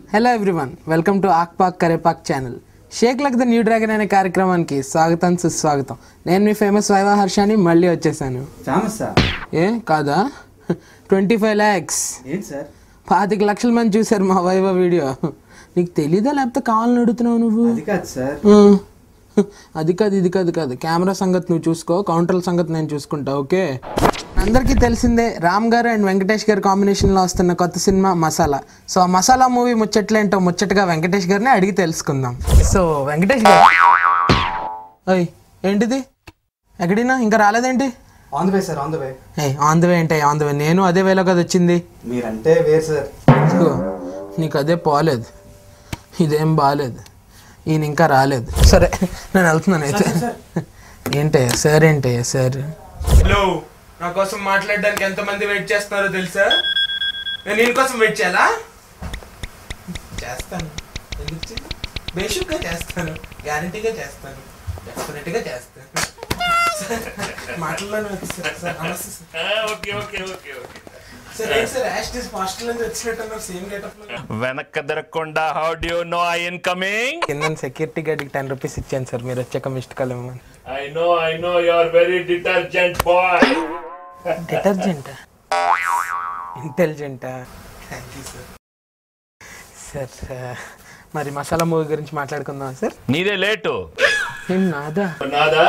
Hello everyone welcome to Aakpak Karepak channel shake luck the new dragon అనే కార్యక్రమానికి స్వాగతం సుస్వాగతం నేను మీ ఫేమస్ వైవా హర్షాని మళ్ళీ వచ్చేసాను ఫేమస్ సార్ ఏ కాదా ట్వంటీ ఫైవ్ ల్యాక్స్ ఏంటి సార్ పాతిక లక్షల మంది చూశారు మా వైవా వీడియో నీకు తెలీదా లేకపోతే కావాలని అడుగుతున్నావు నువ్వు అది కాదు సార్ ఆ, అది కాదు ఇది కాదు కాదు కెమెరా సంగతి నువ్వు చూసుకో కౌంటర్ల సంగతి నేను చూసుకుంటా ఓకే అందరికీ తెలిసిందే రామ్ గారు అండ్ వెంకటేష్ గారి కాంబినేషన్లో వస్తున్న కొత్త సినిమా మసాలా సో ఆ మసాలా మూవీ ముచ్చట్లేంటో ముచ్చటగా వెంకటేష్ గారిని అడిగి తెలుసుకుందాం సో వెంకటేష్ గారు ఓయ్ ఏంటిది ఎక్కడినా ఇంకా రాలేదేంటి on the way sir on the way ఏ ఆన్ ద వే అంటే ఆన్ ద వే నేను అదే వేలో కదా వచ్చింది మీరంటే వేరు సార్ ఇదిగో, నీకు అదే పోలేదు ఇదేం బాగాలేదు ఈయన ఇంకా రాలేదు సరే నేను వెళ్తున్నాను అయితే ఏంటయ్యా సార్ ఏంటయ్యా సార్ హలో నా కోసం మాట్లాడడానికి ఎంతమంది వెయిట్ చేస్తున్నారో తెలుసా నేను ఈయన కోసం వెయిట్ చేయాలా చేస్తాను ఎందుకు చేయను? బేషుగ్గా చేస్తాను గ్యారంటీగా చేస్తాను డెఫినెట్గా చేస్తాను మాటల్లోనే వచ్చేసారు సార్ నమస్తే sir okay okay okay okay sir ఏంటి సార్ యాస్టిస్ హాస్టల్ నుంచి వచ్చినట్టున్నారు సేమ్ గెటప్ వెనక్కి దొరకకుండా how do you know I in coming కింద సెక్యూరిటీ గార్డ్కి టెన్ రూపీస్ ఇచ్చాను సార్ మీరు వచ్చాక మిస్డ్ కాల్ ఇవ్వమని I know I know you are very detergent boy detergent ఇంటెలిజెంటా థ్యాంక్ యూ సార్ సార్ మరి మసాలా మూవీ గురించి మాట్లాడుకుందాం సార్ నీదే లేటు ఏం నాదా నాదా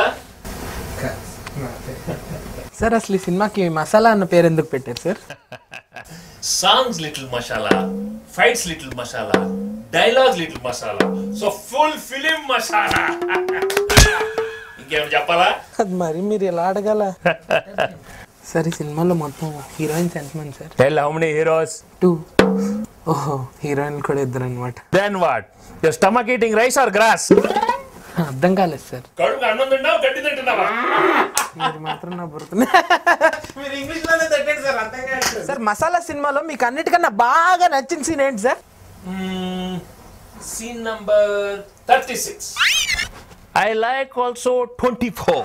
సార్ అసలు ఈ సినిమాకి మసాలా అన్న పేరు ఎందుకు పెట్టారు sir songs little masala fights little masala dialogues little masala so full film masala ఇంకేమైనా చెప్పాలా అది మరి మీరు ఎలా అడగాల సార్ ఈ సినిమాలో మొత్తం హీరోయిన్స్ ఎంతమంది sir tell how many heroes two ఓహో హీరోయిన్ కూడా ఇద్దరు అనమాట then what your stomach eating rice or grass అర్థం కాలేదు సార్ కడుపు అన్నం తింటావా గడ్డి తింటున్నావా మీరు మాత్రం నా బుర్ర మీరు ఇంగ్లీష్ లోనే తట్టండి సార్ అర్థం కాదు సార్ మసాలా సినిమాలో మీకు అన్నిటికన్నా బాగా నచ్చిన సీన్ ఏంటి sir scene number thirty six I like also twenty four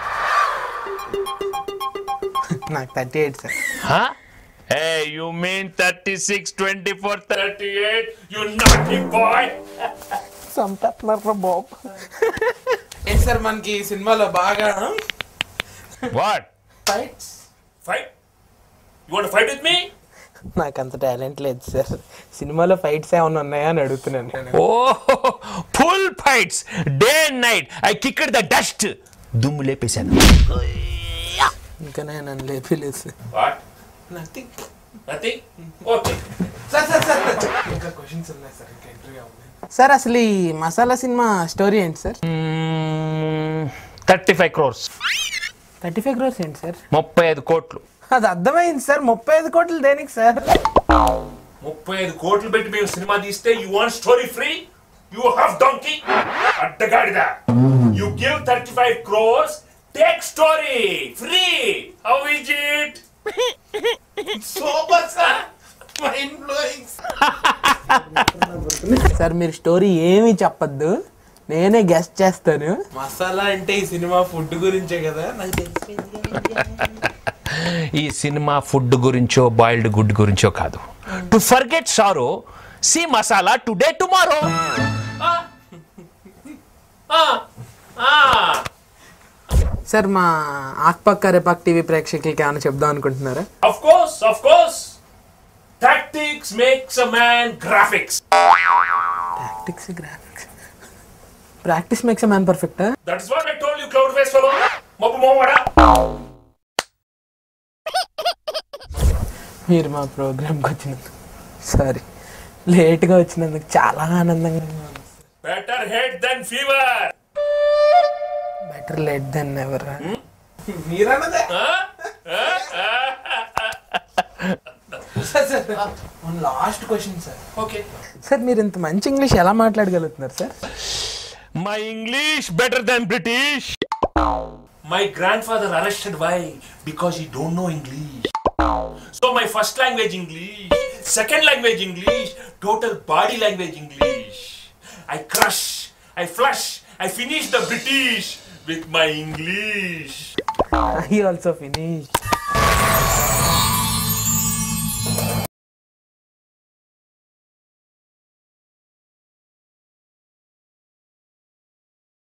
నాకు thirty eight sir Huh? Hey, you mean 36, 24, 38? You naughty boy! చంపేస్తున్నారు బాబు ఏంటి సార్ మనకి ఈ సినిమాలో బాగా What? Fights Fight? You want to fight with me? నాకు అంత టాలెంట్ లేదు సార్ సినిమాలో ఫైట్స్ ఏమైనా ఉన్నాయా అని అడుగుతున్నాను Oh, full fights, day and night. I kicked the dust. దుమ్ము లేపేశాను ఇంకా నేను నన్ను లేపలేదు sir what nothing nothing okay sir sir sir ఇంకా క్వశ్చన్స్ ఉన్నాయి సార్ ఇంకా ఇంటర్వ్యూ సార్ అసలు ఈ మసాలా సినిమా స్టోరీ ఏంటి sir thirty five crores thirty five crores ఏంటి సార్ ముప్పై ఐదు కోట్లు అది అర్థమైంది సార్ ముప్పై ఐదు కోట్లు దేనికి సార్ ముప్పై ఐదు కోట్లు పెట్టి మేము సినిమా తీస్తే you want story free you have donkey అడ్డగాడిదా you give thirty five crores take story free how is it super sir mind blowing sir మీరు స్టోరీ ఏమీ చెప్పొద్దు నేనే గెస్ట్ చేస్తాను మసాలా అంటే ఈ సినిమా ఫుడ్ గురించే కదా నాకు తెలిసిపోయింది ఈ సినిమా ఫుడ్ గురించో బాయిల్డ్ గుడ్ గురించో కాదు to forget sorrow see masala today tomorrow sir మా ఆక్పక్ కరేపాక్ టీవీ ప్రేక్షకులకి ఏమైనా చెప్దాం అనుకుంటున్నారా Of course, of course. Tactics makes a man graphics. Practice graphics practice makes man perfect That's what I told you, cloud face fellow. Mabu Momada. మీరు మా ప్రోగ్రామ్కి వచ్చినందుకు sorry లేట్గా వచ్చినందుకు చాలా ఆనందంగా ఉంది Better head than fever. Better late then ever మీరన్నదే last question sir Okay. Sir మీరు ఇంత మంచి ఇంగ్లీష్ ఎలా మాట్లాడగలుగుతున్నారు sir My English better than British. My grandfather arrested why? Because he don't know English. So my first language English, second language English, total body language English. I crush, I flush, I finish the British with my English. I also finish